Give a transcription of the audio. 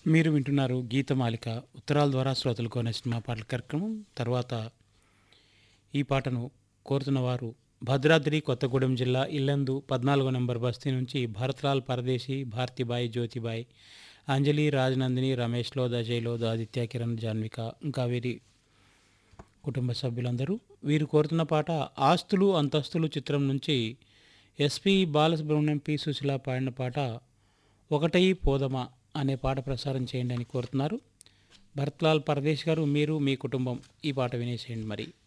మీరు వింటున్నారు గీతమాలిక ఉత్తరాల ద్వారా శ్రోతలకు అనే సినిమా పాటల కార్యక్రమం తర్వాత ఈ పాటను కోరుతున్న వారు భద్రాద్రి కొత్తగూడెం జిల్లా ఇల్లందు పద్నాలుగో నెంబర్ బస్తీ నుంచి భరత్లాల్ పరదేశి భారతిబాయి జ్యోతిబాయి అంజలి రాజనందిని రమేష్ లోద జయలోద ఆదిత్య కిరణ్ జాన్విక ఇంకా వీరి కుటుంబ సభ్యులందరూ వీరు కోరుతున్న పాట ఆస్తులు అంతస్తులు చిత్రం నుంచి ఎస్పి బాలసుబ్రహ్మణ్యం పి సుశీల పాడిన పాట ఒకటై పోదమా అనే పాట ప్రసారం చేయండి అని కోరుతున్నారు భరత్లాల్ పరదేశ్ గారు మీరు మీ కుటుంబం ఈ పాట వినేసేయండి మరి